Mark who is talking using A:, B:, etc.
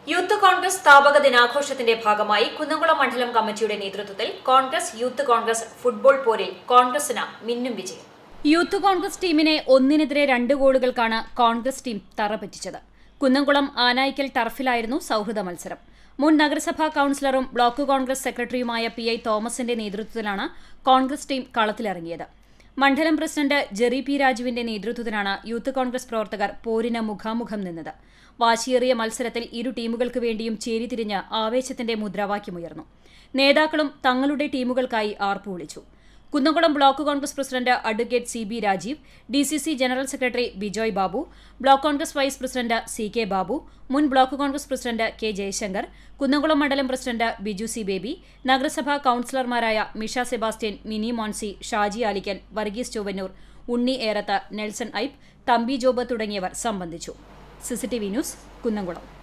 A: youth Congress സ്ഥാപക ദിനാഘോഷത്തിന്റെ ഭാഗമായി കുന്നംകുളം മണ്ഡലം കമ്മിറ്റിയുടെ നേതൃത്വത്തിൽ കോൺഗ്രസ് യൂത്ത് കോൺഗ്രസ് ഫുട്ബോൾ പോരിൽ കോൺഗ്രസിന് മിന്നും വിജയം യൂത്ത് കോൺഗ്രസ് ടീമിനെ ഒന്നിനെതിരെ രണ്ട് ഗോളുകൾക്കാണ് കോൺഗ്രസ് ടീം തറപറ്റിച്ചത് കുന്നംകുളം ആനായിക്കൽ ടർഫിലായിരുന്നു സൗഹൃദ മത്സരം മുൻ നഗരസഭാ കൌൺസിലറും ബ്ലോക്ക് കോൺഗ്രസ് സെക്രട്ടറിയുമായ പി ഐ തോമസിന്റെ നേതൃത്വത്തിലാണ് കോൺഗ്രസ് ടീം കളത്തിലിറങ്ങിയത് മണ്ഡലം പ്രസിഡന്റ് ജെറി പി രാജുവിന്റെ നേതൃത്വത്തിലാണ് യൂത്ത് കോൺഗ്രസ് പ്രവർത്തകർ പോരിന് മുഖാമുഖം നിന്നത് വാശിയേറിയ മത്സരത്തിൽ ഇരു ടീമുകൾക്ക് വേണ്ടിയും ചേരിതിരിഞ്ഞ് ആവേശത്തിന്റെ മുദ്രാവാക്യമുയർന്നു നേതാക്കളും തങ്ങളുടെ ടീമുകൾക്കായി ആർപ്പു വിളിച്ചു Kunnamkulam block Congress president advocate C B Rajeev D C C general secretary Bijoy Babu block Congress vice president C K Babu മുൻ block Congress president K Jayashankar Kunnamkulam മണ്ഡലം പ്രസിഡന്റ് ബിജു സി ബേബി നഗരസഭാ കൌൺസിലർമാരായ Misha Sebastian Mini Monsy Shaji Alikkal Varghese Chovvannur Unni Erath Nelson Aipe Thampi Job തുടങ്ങിയവർ സംബന്ധിച്ചു സിസിടിവി ന്യൂസ് കുന്നംകുളം